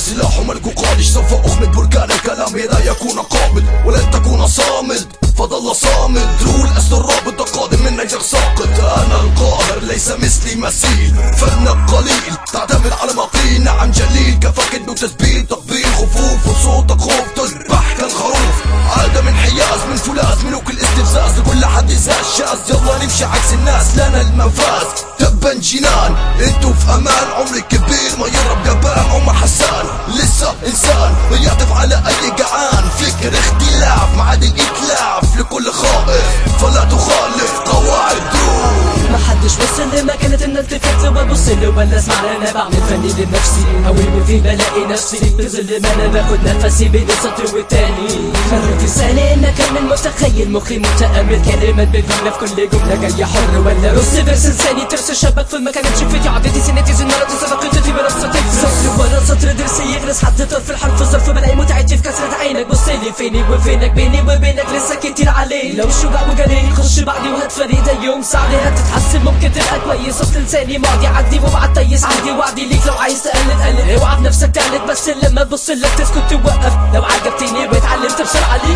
سلاح ملك قادش سوف أخمد بركان الكلام لا يكون قابل ولن تكون صامد فظل صامد رول أسد الرابط قادم من نجر ساقط أنا القاهر ليس مثلي مثيل فنك قليل تعتمد على ما قيل نعم جليل كفك وتسبيل تقبيل خفوف وصوتك خوف تذبح كالخروف عادة من حياز من فولاذ ملوك الاستفزاز لكل حد يزاز شاذ يلا نمشي عكس الناس لنا المفاز تبا جنان انتو في امان عمري كبير ما يضرب جبان عمر حسان لسه انسان يعطف على اي جعان فكر اختلاف ما عاد الاتلاف لكل خائف فلا تخالف قواعد دروب ما حدش وصل لمكانة ان التفت وابص له ولا اسمع انا بعمل فني لنفسي اول فيه بلاقي نفسي في ظل ما انا باخد نفسي بين السطر والتاني قررت لساني ان اكمل متخيل مخي متامل كلمات بتجملة في كل جملة جاية حر ولا رص فيرس لساني ترس شبك في المكان شفتي عدتي سنتي زنارتي سبقتي في منصتي سطر ورا سطر درسي يغرس حد طرف الحرف ظرف بلاقي متعتي في كسرة عينك بصلي فيني وفينك بيني وبينك لسه كتير عليه لو شجاع وجري خش بعدي وهات فريدة يوم سعدي هتتحسن ممكن تبقى كويس اصل لساني ماضي عدي وبعد تيس عندي وعدي ليك لو عايز تقلد قلد اوعى بنفسك تقلد بس لما تبص لك تسكت توقف لو عجبتني واتعلمت بسرعة ليك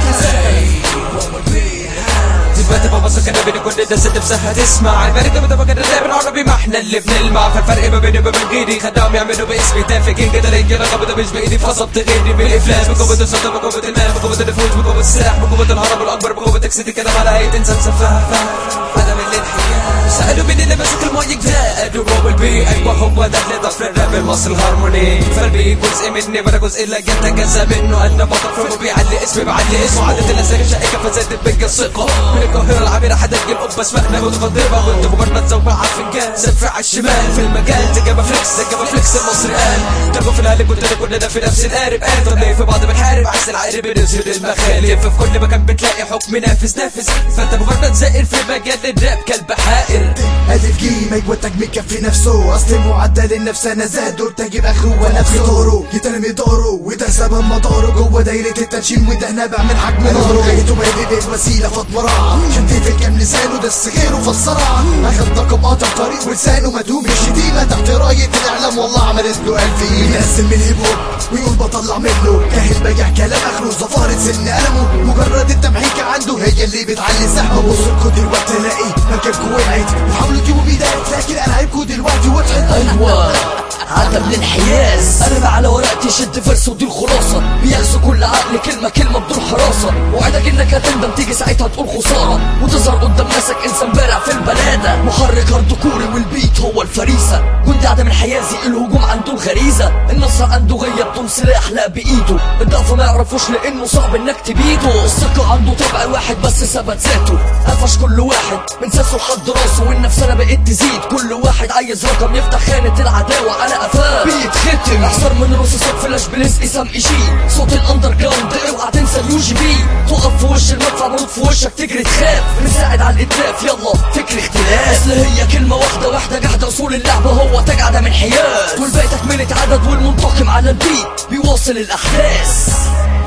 دلوقتي ببص كده بين كل الناس اللي بسها تسمع الفرق ما تبقى كده بالعربي ما احنا اللي بنلمع فالفرق ما بيني وبين غيري خدام يعملوا باسمي تافهين كده ليا رقم ده مش بايدي فصبت غيري من الافلام بقوة الصوت بقوة المال بقوة النفوذ بقوة السلاح بقوة الهرم الاكبر بقوة تكسيد الكلام على هيئة انسان سفاح هذا من الانحياء سألوا مين اللي ماسك المايك ده قالوا هو البي ايوه هو ده اللي ضاف للراب المصري الهارموني فالبي جزء مني وانا جزء لا يتجزا منه انا بطل فمو بيعلي اسمي بعلي اسمه عادة الاسامي شائكة فزادت بيا الثقة من القاهرة العابرة حدد القبة اسمائنا متقدمة وانت مجرد زوبعة فنجان سفر على الشمال في المجال تجابة فليكس تجابة فليكس المصري قال تجابة في القالب كلنا كلنا في نفس القارب قال طب ليه في بعض بنحارب عكس العقارب بنظهر المخالف في كل مكان بتلاقي حكم نافذ نافذ فانت مجرد زائر في مجال الراب كالبحائر ألف جيم أيوة التجميل كفي نفسه أصل معدل النفس أنا زاد قلت أجيب آخره ونفسه دوره يترمي دوره وده سبب مداره جوه دايرة التنشين وده نابع من حجم ناره غايته بيدي الوسيلة فاطمرة عشان تقفل كام لسانه ده غيره فسرها أخد رقم قاطع طريق ولسانه مدوم الشتيمة تحت راية الإعلام والله عملت له ألف إيد يقسم من هيبوب ويقول بطلع منه جاهل بيع كلام آخره زفارة سن قلمه مجرد التمحيكة عنده هي اللي بتعلي سحبه بص لكم دلوقتي الاقي مكانكم وقعت بتحاولوا تجيبوا بيدات لكن انا عيبكم دلوقتي وضحت ايوه عدم الانحياز انا على ورقتي شد فرس ودي الخلاصه بيغزو كل عقل كلمه كلمه بدون حراسه وعدك انك هتندم تيجي ساعتها تقول خساره وتظهر قدام ناسك انسان بارع في البلاده محرك هاردكوري والبيت هو الفريسه جندي عدم الحيازي الهجوم عنده الغريزه النصر عنده غيه بدون سلاح لا بايده الضعف ما يعرفوش لانه صعب انك تبيده الثقه عنده طبع واحد بس ثبت ذاته قفش كل واحد من ساسه لحد راسه والنفس انا بقيت تزيد كل واحد عايز رقم يفتح خانه العداوه على قفاه بيتختم احسن من رصاصات فلاش برزق سام يشيل صوت الاندر جراوند اوعى تنسى اليو جي بي تقف في وش المدفع مرود في وشك تجري تخاف نساعد على الاتلاف يلا فكر اختلاف اصل هي كلمه واحده واحده جحده اصول اللعبه هو تاج عدم انحياز والباقي تكمله عدد والمنتقم على البيت بيواصل الاحداث